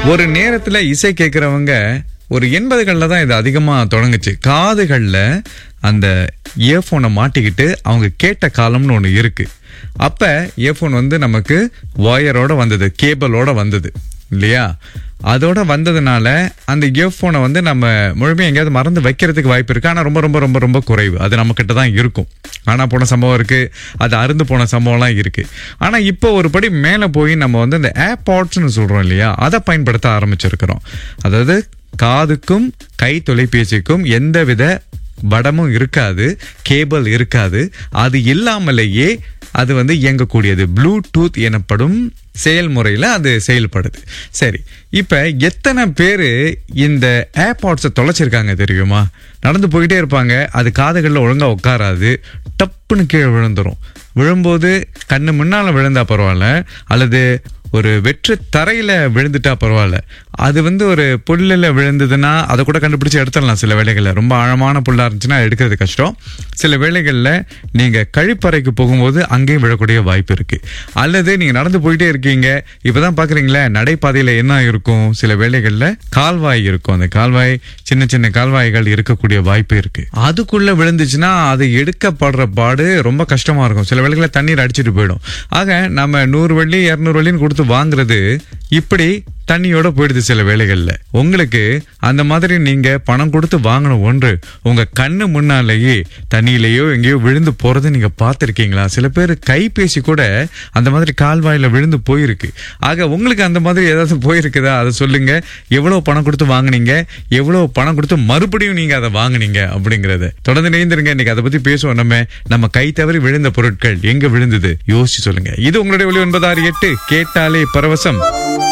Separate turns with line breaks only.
ஒரு நேரத்துல இசை கேட்கறவங்க ஒரு எண்பதுகள்ல தான் இது அதிகமா தொடங்குச்சு காதுகள்ல அந்த இயர்ஃபோனை மாட்டிக்கிட்டு அவங்க கேட்ட காலம்னு ஒண்ணு இருக்கு அப்ப இயர்ஃபோன் வந்து நமக்கு ஒயரோட வந்தது கேபிளோட வந்தது இல்லையா அதோட வந்ததுனால அந்த இயர்ஃபோனை வந்து நம்ம முழுமையாக எங்கேயாவது மறந்து வைக்கிறதுக்கு வாய்ப்பு இருக்கு ஆனால் ரொம்ப ரொம்ப ரொம்ப ரொம்ப குறைவு அது நம்ம கிட்ட தான் இருக்கும் ஆனால் போன சம்பவம் இருக்கு அது அருந்து போன சம்பவம்லாம் இருக்கு ஆனால் இப்போ ஒரு படி மேலே போய் நம்ம வந்து இந்த ஏர்பாட்ஸ்னு சொல்றோம் இல்லையா அதை பயன்படுத்த ஆரம்பிச்சிருக்கிறோம் அதாவது காதுக்கும் கை தொலைபேசிக்கும் எந்தவித வடமும் இருக்காது கேபிள் இருக்காது அது இல்லாமலேயே அது வந்து இயங்கக்கூடியது ப்ளூடூத் எனப்படும் செயல்முறையில் அது செயல்படுது சரி இப்போ எத்தனை பேர் இந்த ஏர்பாட்ஸை தொலைச்சிருக்காங்க தெரியுமா நடந்து போயிட்டே இருப்பாங்க அது காதுகளில் ஒழுங்காக உட்காராது டப்புன்னு கீழே விழுந்துரும் விழும்போது கண்ணு முன்னால் விழுந்தா பரவாயில்ல அல்லது ஒரு வெற்று தரையில விழுந்துட்டா பரவாயில்ல அது வந்து ஒரு புல்லில் விழுந்ததுன்னா அதை கூட கண்டுபிடிச்சு எடுத்துடலாம் சில வேளைகளில் ரொம்ப ஆழமான புல்லா இருந்துச்சுன்னா எடுக்கிறது கஷ்டம் சில வேளைகளில் நீங்க கழிப்பறைக்கு போகும்போது அங்கேயும் விழக்கூடிய வாய்ப்பு இருக்கு அல்லது நீங்க நடந்து போயிட்டே இருக்கீங்க இப்பதான் பாக்குறீங்களே நடைபாதையில என்ன இருக்கும் சில வேளைகளில் கால்வாய் இருக்கும் அந்த கால்வாய் சின்ன சின்ன கால்வாய்கள் இருக்கக்கூடிய வாய்ப்பு இருக்கு அதுக்குள்ள விழுந்துச்சுன்னா அது எடுக்கப்படுற பாடு ரொம்ப கஷ்டமா இருக்கும் சில வேளைகளில் தண்ணீர் அடிச்சிட்டு போயிடும் ஆக நம்ம நூறு வெள்ளி இரநூறு வெள்ளின்னு கொடுத்து வாங்குறது இப்படி தண்ணியோட போயிடுது சில வேளைகள்ல உங்களுக்கு அந்த மாதிரி நீங்க பணம் கொடுத்து வாங்கின ஒன்று உங்க கண்ணு முன்னாலேயே தண்ணியிலேயோ எங்கேயோ விழுந்து போறது நீங்க பார்த்திருக்கீங்களா சில பேர் கைபேசி கூட அந்த மாதிரி கால்வாயில விழுந்து போயிருக்கு ஆக உங்களுக்கு அந்த மாதிரி ஏதாவது போயிருக்குதா அதை சொல்லுங்க எவ்வளவு பணம் கொடுத்து வாங்குனீங்க எவ்வளவு பணம் கொடுத்து மறுபடியும் நீங்க அதை வாங்குனீங்க அப்படிங்கறத தொடர்ந்து நேர்ந்துருங்க இன்னைக்கு அதை பத்தி பேசுவோம் நம்ம நம்ம கை தவறி விழுந்த பொருட்கள் எங்க விழுந்தது யோசிச்சு சொல்லுங்க இது உங்களுடைய ஒளி ஒன்பதாறு எட்டு கேட்டாலே பரவசம்